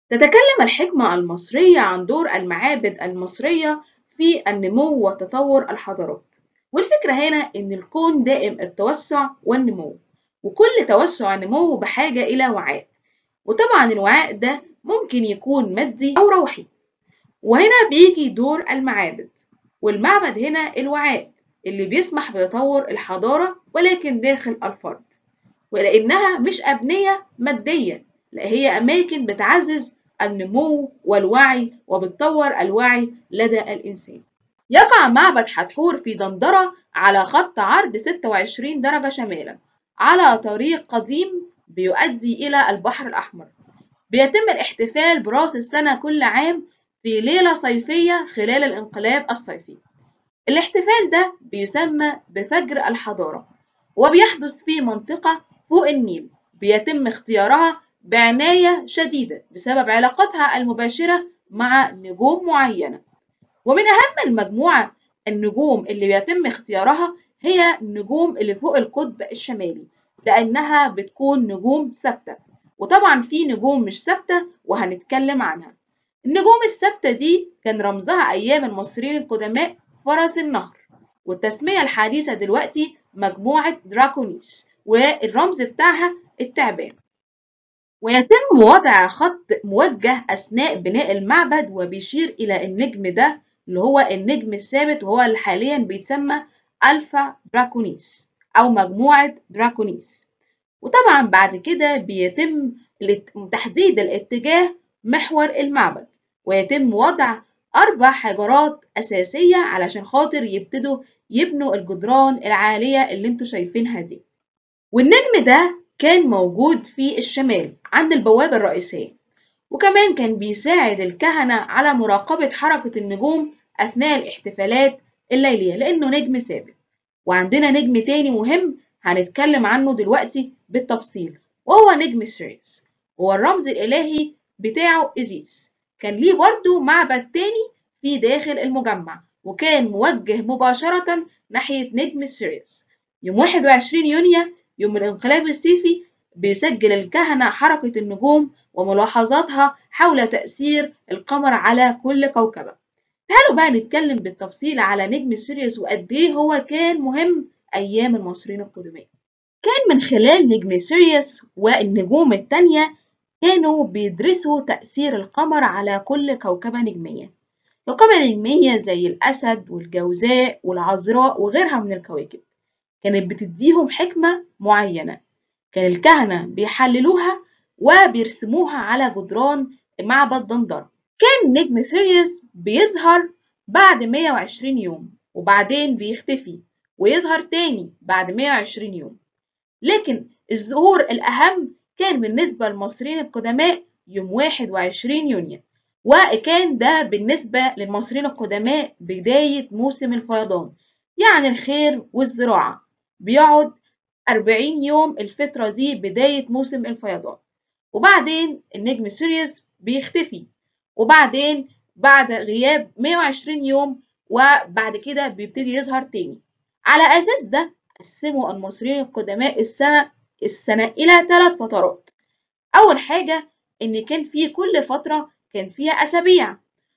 تتكلم الحكمة المصرية عن دور المعابد المصرية في النمو وتطور الحضارات والفكرة هنا إن الكون دائم التوسع والنمو وكل توسع نمو بحاجة إلى وعاء وطبعا الوعاء ده ممكن يكون مادي أو روحي وهنا بيجي دور المعابد والمعبد هنا الوعاء اللي بيسمح بتطور الحضارة ولكن داخل الفرد ولأنها مش أبنية مادية لا هي أماكن بتعزز النمو والوعي وبتطور الوعي لدى الإنسان يقع معبد حتحور في دندرة على خط عرض 26 درجة شمالا على طريق قديم بيؤدي إلى البحر الأحمر بيتم الاحتفال برأس السنة كل عام في ليلة صيفية خلال الانقلاب الصيفي الاحتفال ده بيسمى بفجر الحضارة وبيحدث في منطقة فوق النيل بيتم اختيارها بعناية شديدة بسبب علاقتها المباشرة مع نجوم معينة ومن أهم المجموعة النجوم اللي بيتم اختيارها هي النجوم اللي فوق القطب الشمالي لأنها بتكون نجوم ثابتة وطبعا في نجوم مش ثابتة وهنتكلم عنها النجوم الثابتة دي كان رمزها أيام المصريين القدماء فرس النهر والتسمية الحديثة دلوقتي مجموعة دراكونيس والرمز بتاعها التعبان ويتم وضع خط موجه أثناء بناء المعبد وبيشير إلى النجم ده اللي هو النجم الثابت وهو اللي حاليا بيتسمى ألفا دراكونيس أو مجموعة دراكونيس وطبعا بعد كده بيتم تحديد الاتجاه محور المعبد ويتم وضع أربع حجرات أساسية علشان خاطر يبتدوا يبنوا الجدران العالية اللي انتوا شايفينها دي والنجم ده كان موجود في الشمال عند البوابة الرئيسية وكمان كان بيساعد الكهنة على مراقبة حركة النجوم أثناء الاحتفالات الليلية لأنه نجم ثابت وعندنا نجم تاني مهم هنتكلم عنه دلوقتي بالتفصيل وهو نجم سيريوس هو الرمز الإلهي بتاعه إزيس كان ليه برضه معبد تاني في داخل المجمع وكان موجه مباشرة ناحية نجم سيريوس يوم 21 يونيو يوم الانقلاب الصيفي بيسجل الكهنة حركة النجوم وملاحظاتها حول تأثير القمر على كل كوكبة تعالوا بقى نتكلم بالتفصيل على نجم سيريوس وقد ايه هو كان مهم أيام المصريين القدماء كان من خلال نجم سيريوس والنجوم التانية كانوا بيدرسوا تأثير القمر على كل كوكبة نجمية كوكبة نجمية زي الأسد والجوزاء والعذراء وغيرها من الكواكب كانت بتديهم حكمة معينة كان الكهنة بيحللوها وبيرسموها على جدران معبد دندر كان نجم سيريوس بيظهر بعد 120 يوم وبعدين بيختفي ويظهر تاني بعد 120 يوم لكن الظهور الأهم كان بالنسبة للمصريين القدماء يوم 21 يونيو وكان ده بالنسبة للمصريين القدماء بداية موسم الفيضان يعني الخير والزراعة بيقعد 40 يوم الفترة دي بداية موسم الفيضان وبعدين النجم سيريوس بيختفي وبعدين بعد غياب 120 يوم وبعد كده بيبتدي يظهر تاني على أساس ده قسموا المصريين القدماء السنة السنة إلى ثلاث فترات أول حاجة إن كان في كل فترة كان فيها أسابيع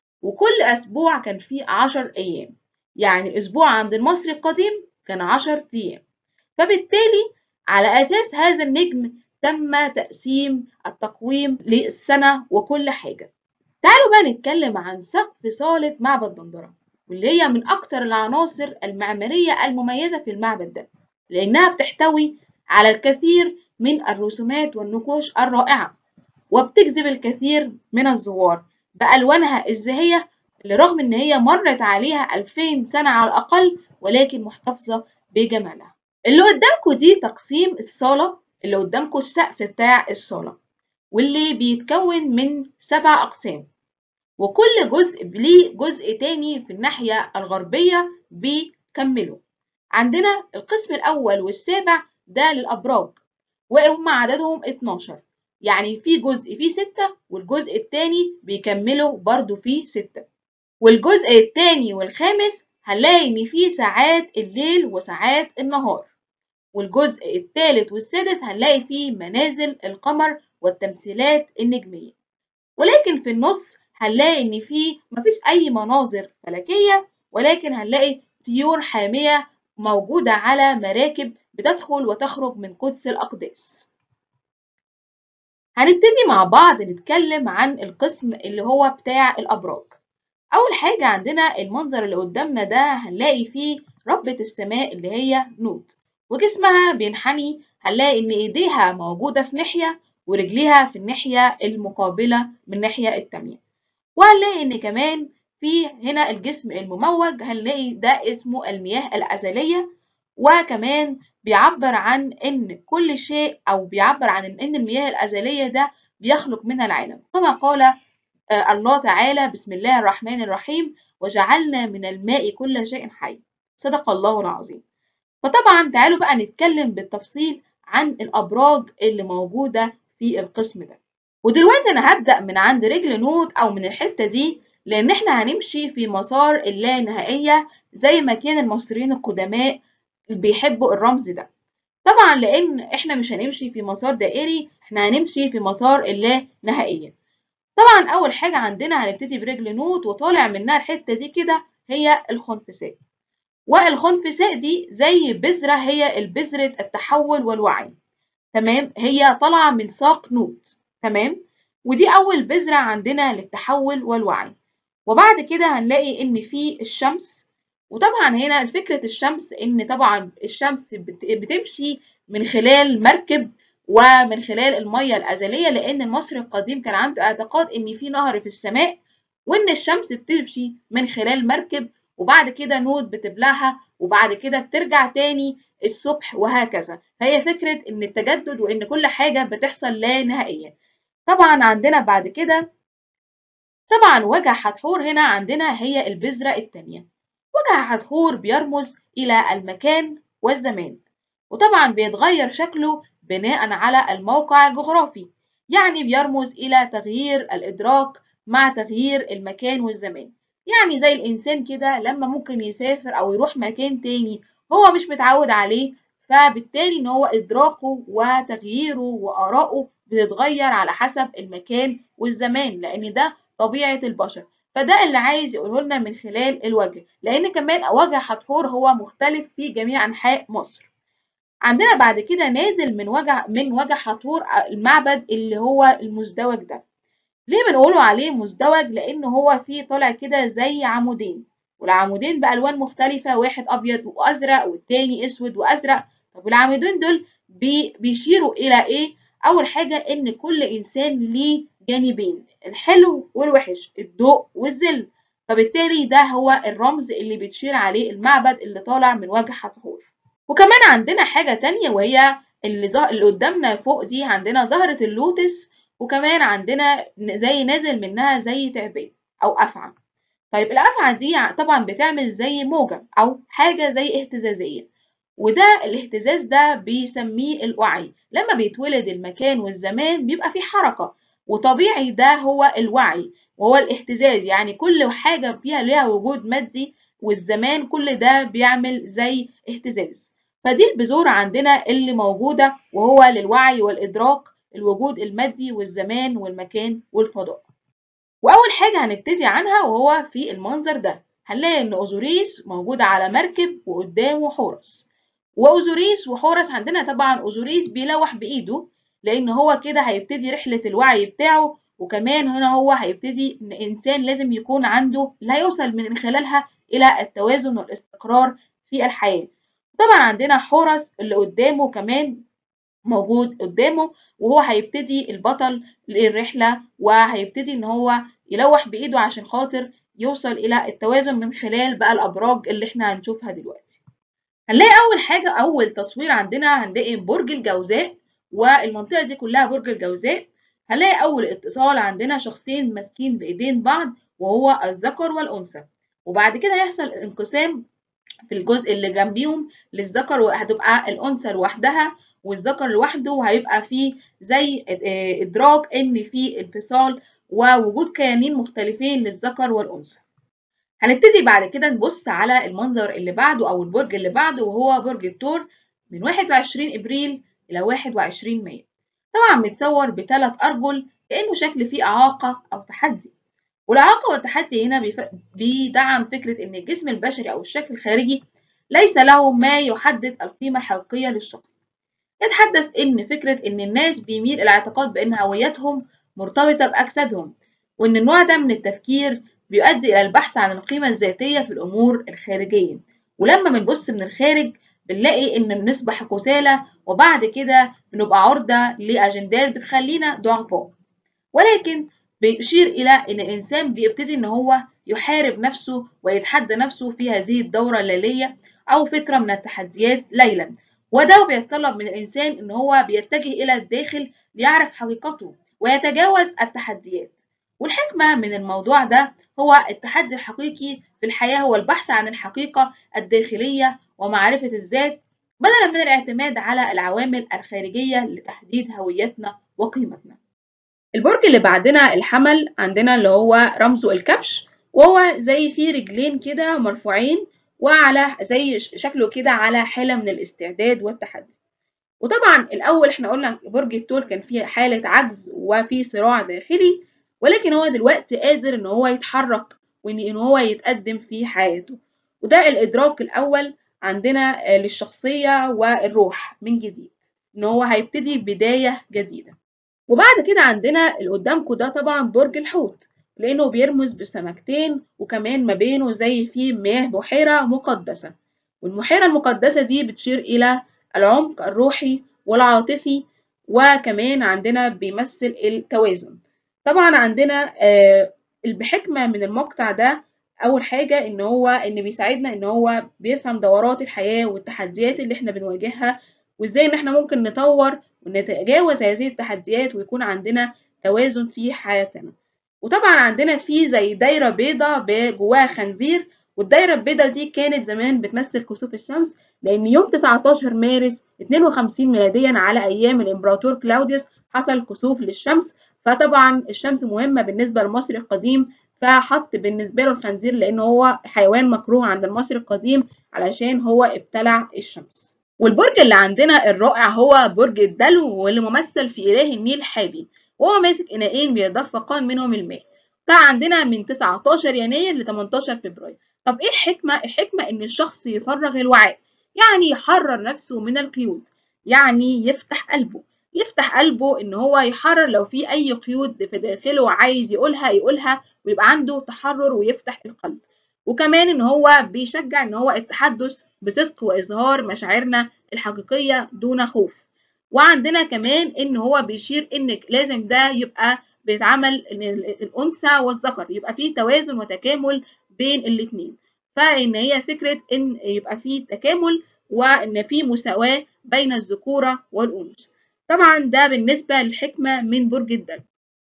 وكل أسبوع كان فيه عشر أيام يعني الأسبوع عند المصري القديم كان عشر أيام فبالتالي على أساس هذا النجم تم تقسيم التقويم للسنة وكل حاجة تعالوا بقى نتكلم عن سقف صالة معبد دندرة واللي هي من أكتر العناصر المعمارية المميزة في المعبد ده لأنها بتحتوي على الكثير من الرسومات والنقوش الرائعة وبتجذب الكثير من الزوار بألوانها الزاهية اللي رغم إن هي مرت عليها 2000 سنة على الأقل ولكن محتفظة بجمالها اللي قدامكم دي تقسيم الصالة اللي قدامكم السقف بتاع الصالة واللي بيتكون من سبع أقسام وكل جزء ليه جزء تاني في الناحية الغربية بيكمله عندنا القسم الأول والسابع ده للأبراج وهم عددهم 12 يعني في جزء فيه ستة والجزء التاني بيكملوا برضو فيه ستة والجزء التاني والخامس هنلاقي إن فيه ساعات الليل وساعات النهار والجزء الثالث والسادس هنلاقي فيه منازل القمر والتمثيلات النجمية ولكن في النص هنلاقي ان في مفيش اي مناظر فلكيه ولكن هنلاقي طيور حاميه موجوده على مراكب بتدخل وتخرج من قدس الاقداس هنبتدي مع بعض نتكلم عن القسم اللي هو بتاع الابراج اول حاجه عندنا المنظر اللي قدامنا ده هنلاقي فيه ربة السماء اللي هي نوت وجسمها بينحني هنلاقي ان ايديها موجوده في ناحيه ورجليها في الناحيه المقابله من الناحيه التانية وهنلاقي ان كمان في هنا الجسم المموج هنلاقي ده اسمه المياه الازليه وكمان بيعبر عن ان كل شيء او بيعبر عن ان المياه الازليه ده بيخلق منها العالم كما قال الله تعالى بسم الله الرحمن الرحيم وجعلنا من الماء كل شيء حي صدق الله العظيم فطبعا تعالوا بقى نتكلم بالتفصيل عن الابراج اللي موجوده في القسم ده ودلوقتي انا هبدا من عند رجل نوت او من الحته دي لان احنا هنمشي في مسار اللانهائيه زي ما كان المصريين القدماء بيحبوا الرمز ده طبعا لان احنا مش هنمشي في مسار دائري احنا هنمشي في مسار اللانهائيه طبعا اول حاجه عندنا هنبتدي برجل نوت وطالع منها الحته دي كده هي الخنفساء والخنفساء دي زي بذره هي البذره التحول والوعي تمام هي طالعه من ساق نوت تمام ودي اول بذره عندنا للتحول والوعي وبعد كده هنلاقي ان في الشمس وطبعا هنا فكره الشمس ان طبعا الشمس بتمشي من خلال مركب ومن خلال المية الأزلية لأن المصري القديم كان عنده اعتقاد إن في نهر في السماء وإن الشمس بتمشي من خلال مركب وبعد كده نود بتبلعها وبعد كده بترجع تاني الصبح وهكذا فهي فكرة إن التجدد وإن كل حاجة بتحصل لا نهائيا طبعا عندنا بعد كده طبعا وجه حتحور هنا عندنا هي البذرة التانية وجه حتحور بيرمز إلى المكان والزمان وطبعا بيتغير شكله بناء على الموقع الجغرافي يعني بيرمز إلى تغيير الإدراك مع تغيير المكان والزمان يعني زي الإنسان كده لما ممكن يسافر أو يروح مكان تاني هو مش متعود عليه فبالتالي إن هو إدراكه وتغييره وآراءه بتتغير على حسب المكان والزمان لأن ده طبيعة البشر فده اللي عايز يقوله لنا من خلال الوجه لأن كمان وجه حتحور هو مختلف في جميع أنحاء مصر عندنا بعد كده نازل من وجه من وجه حتحور المعبد اللي هو المزدوج ده ليه بنقوله عليه مزدوج لان هو فيه طالع كده زي عمودين والعمودين بألوان مختلفة واحد أبيض وأزرق والتاني أسود وأزرق طب العمودين دول بي بيشيروا إلى إيه؟ أول حاجة إن كل إنسان ليه جانبين الحلو والوحش الضوء والظل فبالتالي ده هو الرمز اللي بتشير عليه المعبد اللي طالع من وجه حتحور وكمان عندنا حاجة تانية وهي اللي, زه... اللي قدامنا فوق دي عندنا زهرة اللوتس وكمان عندنا زي نازل منها زي تعبان أو أفعى طيب الأفعى دي طبعا بتعمل زي موجة أو حاجة زي اهتزازية وده الاهتزاز ده بيسميه الوعي لما بيتولد المكان والزمان بيبقى فيه حركة وطبيعي ده هو الوعي وهو الاهتزاز يعني كل حاجة فيها ليها وجود مادي والزمان كل ده بيعمل زي اهتزاز فدي البذور عندنا اللي موجودة وهو للوعي والإدراك الوجود المادي والزمان والمكان والفضاء وأول حاجة هنبتدي عنها وهو في المنظر ده هنلاقي إن أوزوريس موجودة على مركب وقدامه حورس وأوزوريس وحورس عندنا طبعا أوزوريس بيلوح بإيده لأن هو كده هيبتدي رحلة الوعي بتاعه وكمان هنا هو هيبتدي إن إنسان لازم يكون عنده اللي هيوصل من خلالها إلى التوازن والاستقرار في الحياة طبعا عندنا حورس اللي قدامه كمان موجود قدامه وهو هيبتدي البطل للرحلة وهيبتدي ان هو يلوح بايده عشان خاطر يوصل الى التوازن من خلال بقى الابراج اللي احنا هنشوفها دلوقتي هنلاقي اول حاجة اول تصوير عندنا هنلاقي برج الجوزاء والمنطقة دي كلها برج الجوزاء هنلاقي اول اتصال عندنا شخصين ماسكين بايدين بعض وهو الذكر والانثى وبعد كده هيحصل انقسام في الجزء اللي جنبيهم للذكر وهتبقى الانثى لوحدها والذكر لوحده وهيبقى فيه زي ادراك ان في انفصال ووجود كيانين مختلفين للذكر والانثى هنبتدي بعد كده نبص على المنظر اللي بعده او البرج اللي بعده وهو برج الثور من 21 ابريل الى 21 مايو طبعا متصور بثلاث أرجل كأنه شكل فيه إعاقة أو تحدي والإعاقة والتحدي هنا بيدعم فكرة إن الجسم البشري أو الشكل الخارجي ليس له ما يحدد القيمة الحقيقية للشخص يتحدث إن فكرة إن الناس بيميل إلى الاعتقاد بأن هويتهم مرتبطة بأجسادهم وإن النوع ده من التفكير بيؤدي إلى البحث عن القيمة الذاتية في الأمور الخارجية ولما بنبص من الخارج بنلاقي إن بنصبح كسالى وبعد كده بنبقى عرضة لأجندات بتخلينا ضعفاء ولكن بيشير إلى إن الإنسان بيبتدي إن هو يحارب نفسه ويتحدى نفسه في هذه الدورة الليلية أو فترة من التحديات ليلا وده بيتطلب من الإنسان إن هو بيتجه إلى الداخل ليعرف حقيقته ويتجاوز التحديات والحكمة من الموضوع ده هو التحدي الحقيقي في الحياة هو البحث عن الحقيقة الداخلية ومعرفة الذات بدلا من الاعتماد على العوامل الخارجية لتحديد هويتنا وقيمتنا البرج اللي بعدنا الحمل عندنا اللي هو رمزه الكبش وهو زي فيه رجلين كده مرفوعين وعلى زي شكله كده على حالة من الاستعداد والتحدي وطبعا الأول احنا قلنا برج الثور كان فيه حالة عجز وفي صراع داخلي ولكن هو دلوقتي قادر ان هو يتحرك وان هو يتقدم في حياته وده الإدراك الأول عندنا للشخصية والروح من جديد ان هو هيبتدي بداية جديدة وبعد كده عندنا اللي قدامكم ده طبعا برج الحوت لأنه بيرمز بسمكتين وكمان ما بينه زي فيه مياه بحيرة مقدسة والبحيرة المقدسة دي بتشير إلى العمق الروحي والعاطفي وكمان عندنا بيمثل التوازن طبعا عندنا آه بحكمة من المقطع ده أول حاجة إن هو إن بيساعدنا إن هو بيفهم دورات الحياة والتحديات اللي إحنا بنواجهها وإزاي إن إحنا ممكن نطور ونتجاوز هذه التحديات ويكون عندنا توازن في حياتنا وطبعا عندنا في زي دايرة بيضة جواها خنزير والدايرة البيضة دي كانت زمان بتمثل كسوف الشمس لأن يوم 19 مارس 52 ميلاديا على أيام الإمبراطور كلاوديوس حصل كسوف للشمس فطبعا الشمس مهمة بالنسبة للمصري القديم فحط بالنسبة له الخنزير لأن هو حيوان مكروه عند المصري القديم علشان هو ابتلع الشمس والبرج اللي عندنا الرائع هو برج الدلو واللي ممثل في إله النيل حابي وهو ماسك إناءين بيتدفقان منهم الماء ده عندنا من 19 يناير ل 18 فبراير طب إيه الحكمة؟ الحكمة إن الشخص يفرغ الوعاء يعني يحرر نفسه من القيود يعني يفتح قلبه يفتح قلبه إن هو يحرر لو في أي قيود في داخله عايز يقولها يقولها ويبقى عنده تحرر ويفتح القلب وكمان إن هو بيشجع إن هو التحدث بصدق وإظهار مشاعرنا الحقيقية دون خوف وعندنا كمان ان هو بيشير ان لازم ده يبقى بيتعمل ان الانثى والذكر يبقى فيه توازن وتكامل بين الاثنين فان هي فكره ان يبقى فيه تكامل وان في مساواه بين الذكوره والانوثه طبعا ده بالنسبه للحكمه من برج الدلو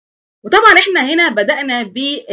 وطبعا احنا هنا بدأنا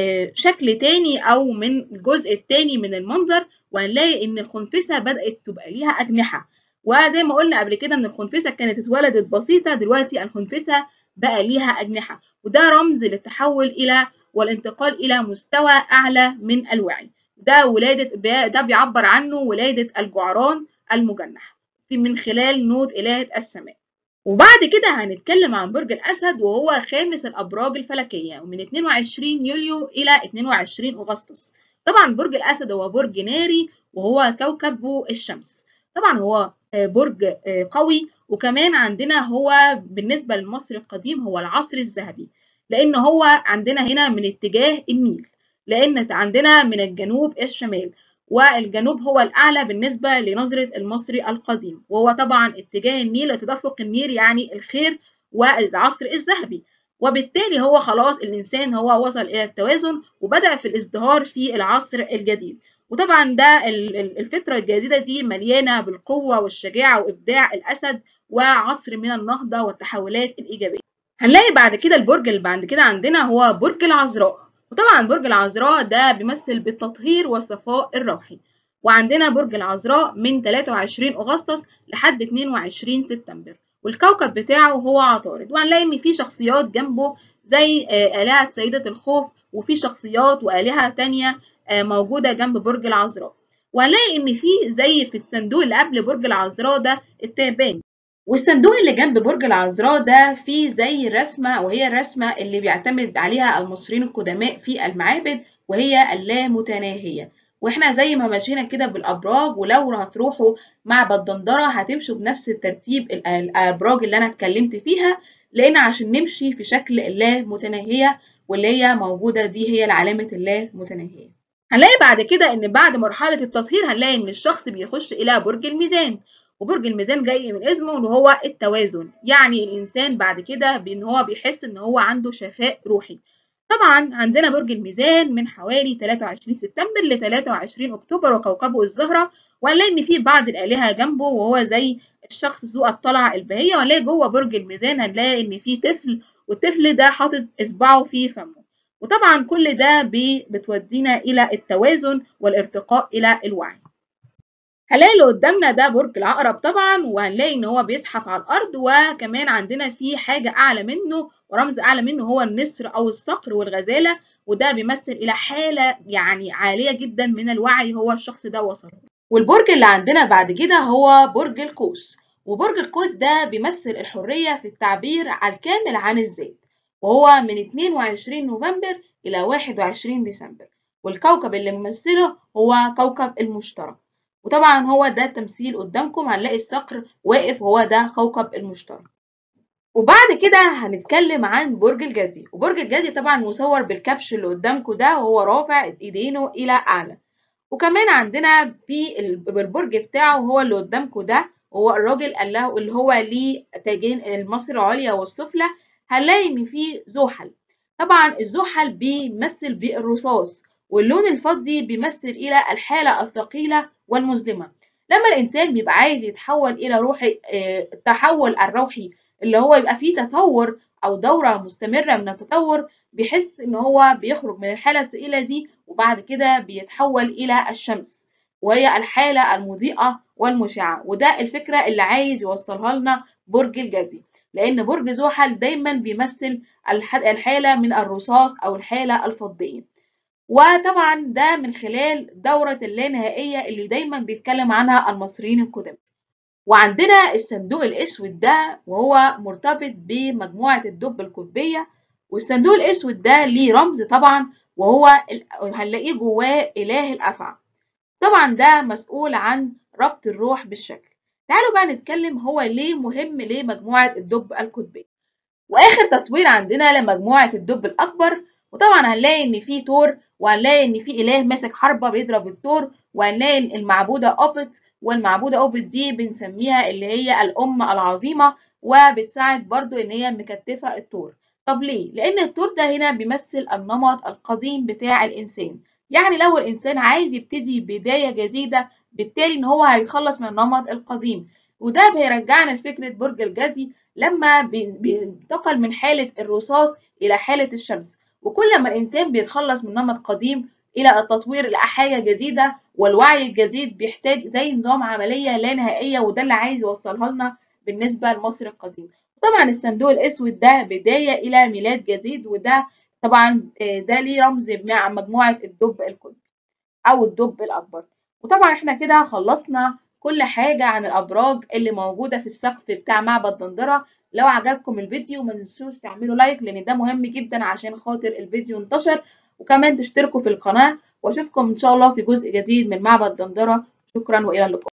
بشكل تاني او من الجزء التاني من المنظر وهنلاقي ان الخنفسة بدأت تبقى ليها أجنحة وزي ما قلنا قبل كده ان الخنفسه كانت اتولدت بسيطه دلوقتي الخنفسه بقى ليها اجنحه وده رمز للتحول الى والانتقال الى مستوى اعلى من الوعي ده ولاده ده بيعبر عنه ولاده الجعران المجنح في من خلال نود الهه السماء وبعد كده هنتكلم عن برج الاسد وهو خامس الابراج الفلكيه ومن 22 يوليو الى 22 اغسطس طبعا برج الاسد هو برج ناري وهو كوكب الشمس طبعا هو برج قوي وكمان عندنا هو بالنسبة لمصر القديم هو العصر الذهبي لأن هو عندنا هنا من اتجاه النيل لأن عندنا من الجنوب الشمال والجنوب هو الأعلى بالنسبة لنظرة المصري القديم وهو طبعا اتجاه النيل تدفق النيل يعني الخير والعصر الذهبي وبالتالي هو خلاص الإنسان هو وصل إلى التوازن وبدأ في الازدهار في العصر الجديد وطبعا ده الفترة الجديدة دي مليانة بالقوة والشجاعة وإبداع الأسد وعصر من النهضة والتحولات الإيجابية هنلاقي بعد كده البرج اللي بعد كده عندنا هو برج العذراء وطبعا برج العذراء ده بيمثل بالتطهير والصفاء الروحي وعندنا برج العذراء من 23 أغسطس لحد 22 سبتمبر والكوكب بتاعه هو عطارد وهنلاقي إن في شخصيات جنبه زي آلهة سيدة الخوف وفي شخصيات وآلهة تانية موجودة جنب برج العذراء وهنلاقي إن في زي في الصندوق اللي قبل برج العذراء ده التعبان والصندوق اللي جنب برج العذراء ده فيه زي رسمة وهي الرسمة اللي بيعتمد عليها المصريين القدماء في المعابد وهي اللامتناهية واحنا زي ما مشينا كده بالابراج ولو هتروحوا معبد دندره هتمشوا بنفس الترتيب الابراج اللي انا اتكلمت فيها لان عشان نمشي في شكل اللامتناهيه واللي هي موجوده دي هي العلامه اللامتناهيه هنلاقي بعد كده ان بعد مرحله التطهير هنلاقي ان الشخص بيخش الى برج الميزان وبرج الميزان جاي من اسمه ان هو التوازن يعني الانسان بعد كده بان هو بيحس ان هو عنده شفاء روحي طبعا عندنا برج الميزان من حوالي 23 سبتمبر ل 23 اكتوبر وكوكبه الزهره وهنلاقي ان في بعض الالهه جنبه وهو زي الشخص ذو الطلعه البهيه وهنلاقي جوه برج الميزان هنلاقي ان في طفل والطفل ده حاطط اصبعه في فمه وطبعا كل ده بتودينا الى التوازن والارتقاء الى الوعي هنلاقي اللي قدامنا ده برج العقرب طبعا وهنلاقي ان هو بيزحف على الارض وكمان عندنا في حاجه اعلى منه ورمز اعلى منه هو النسر او الصقر والغزاله وده بيمثل الى حاله يعني عاليه جدا من الوعي هو الشخص ده وصل والبرج اللي عندنا بعد كده هو برج القوس وبرج القوس ده بيمثل الحريه في التعبير على الكامل عن الذات وهو من 22 نوفمبر الى 21 ديسمبر والكوكب اللي ممثله هو كوكب المشتري وطبعا هو ده التمثيل قدامكم هنلاقي الصقر واقف وهو ده كوكب المشتري وبعد كده هنتكلم عن برج الجدي وبرج الجدي طبعا مصور بالكبش اللي قدامكم ده وهو رافع ايدينه الى اعلى وكمان عندنا في البرج بتاعه هو اللي قدامكم ده هو الراجل اللي هو ليه تاجين المصر العليا والسفلى هنلاقي ان في زحل طبعا الزحل بيمثل بالرصاص واللون الفضي بيمثل الى الحاله الثقيله والمظلمه لما الانسان بيبقى عايز يتحول الى روحي التحول الروحي اللي هو يبقى فيه تطور او دوره مستمره من التطور بيحس ان هو بيخرج من الحاله الثقيله دي وبعد كده بيتحول الى الشمس وهي الحاله المضيئه والمشعه وده الفكره اللي عايز يوصلها لنا برج الجدي لان برج زحل دايما بيمثل الحاله من الرصاص او الحاله الفضيه وطبعا ده من خلال دورة اللانهائية اللي دايما بيتكلم عنها المصريين القدماء وعندنا الصندوق الأسود ده وهو مرتبط بمجموعة الدب القطبية والصندوق الأسود ده ليه رمز طبعا وهو هنلاقيه جواه إله الأفعى طبعا ده مسؤول عن ربط الروح بالشكل تعالوا بقى نتكلم هو ليه مهم لمجموعة الدب القطبية وآخر تصوير عندنا لمجموعة الدب الأكبر وطبعا هنلاقي ان في تور وهنلاقي ان في اله ماسك حربه بيضرب التور وهنلاقي المعبوده اوبت والمعبوده اوبت دي بنسميها اللي هي الام العظيمه وبتساعد برضو ان هي مكتفه التور طب ليه لان التور ده هنا بيمثل النمط القديم بتاع الانسان يعني لو الانسان عايز يبتدي بدايه جديده بالتالي ان هو هيتخلص من النمط القديم وده بيرجعنا لفكره برج الجدي لما بينتقل من حاله الرصاص الى حاله الشمس وكل ما الإنسان بيتخلص من نمط قديم إلى التطوير لحاجة جديدة والوعي الجديد بيحتاج زي نظام عملية لا نهائية وده اللي عايز يوصلها لنا بالنسبة لمصر القديم طبعا الصندوق الأسود ده بداية إلى ميلاد جديد وده طبعا ده ليه رمز مع مجموعة الدب القطبي أو الدب الأكبر وطبعا احنا كده خلصنا كل حاجة عن الأبراج اللي موجودة في السقف بتاع معبد دندرة لو عجبكم الفيديو ما تنسوش تعملوا لايك لان ده مهم جدا عشان خاطر الفيديو انتشر وكمان تشتركوا في القناة واشوفكم ان شاء الله في جزء جديد من معبد دندرة شكرا والى اللقاء